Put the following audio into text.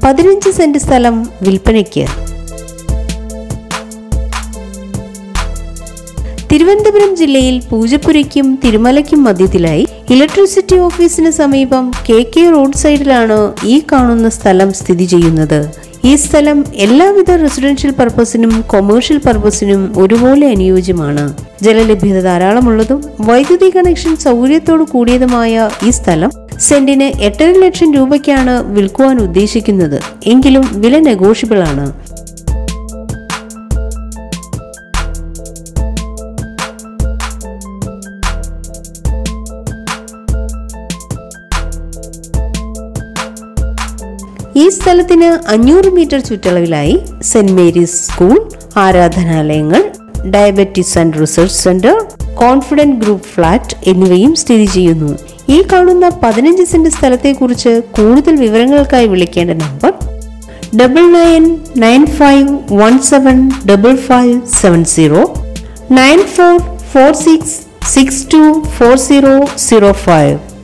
പതിനഞ്ച് സെന്റ് സ്ഥലം വിൽപ്പനയ്ക്ക് തിരുവനന്തപുരം ജില്ലയിൽ പൂജപ്പുരയ്ക്കും തിരുമലയ്ക്കും മധ്യത്തിലായി ഇലക്ട്രിസിറ്റി ഓഫീസിന് സമീപം കെ കെ റോഡ് സൈഡിലാണ് ഈ കാണുന്ന സ്ഥലം സ്ഥിതി ചെയ്യുന്നത് ഈ സ്ഥലം എല്ലാവിധ റെസിഡൻഷ്യൽ പർപ്പസിനും കൊമേഴ്ഷ്യൽ പർപ്പസിനും ഒരുപോലെ അനുയോജ്യമാണ് ജലലഭ്യത ധാരാളമുള്ളതും വൈദ്യുതി കണക്ഷൻ സൗകര്യത്തോടു കൂടിയതുമായ ഈ സ്ഥലം സെന്റിന് എട്ടര ലക്ഷം രൂപയ്ക്കാണ് വിൽക്കുവാൻ ഉദ്ദേശിക്കുന്നത് എങ്കിലും വില നെഗോഷ്യബിൾ ആണ് ഈ സ്ഥലത്തിന് അഞ്ഞൂറ് മീറ്റർ ചുറ്റളവിലായി സെന്റ് മേരീസ് സ്കൂൾ ആരാധനാലയങ്ങൾ diabetes and research centre confident group flat എന്നിവയും സ്ഥിതി ചെയ്യുന്നു ഈ കാണുന്ന പതിനഞ്ച് സെന്റ് സ്ഥലത്തെക്കുറിച്ച് കൂടുതൽ വിവരങ്ങൾക്കായി വിളിക്കേണ്ട number double nine nine five one seven double five seven zero nine four four six six two four zero zero five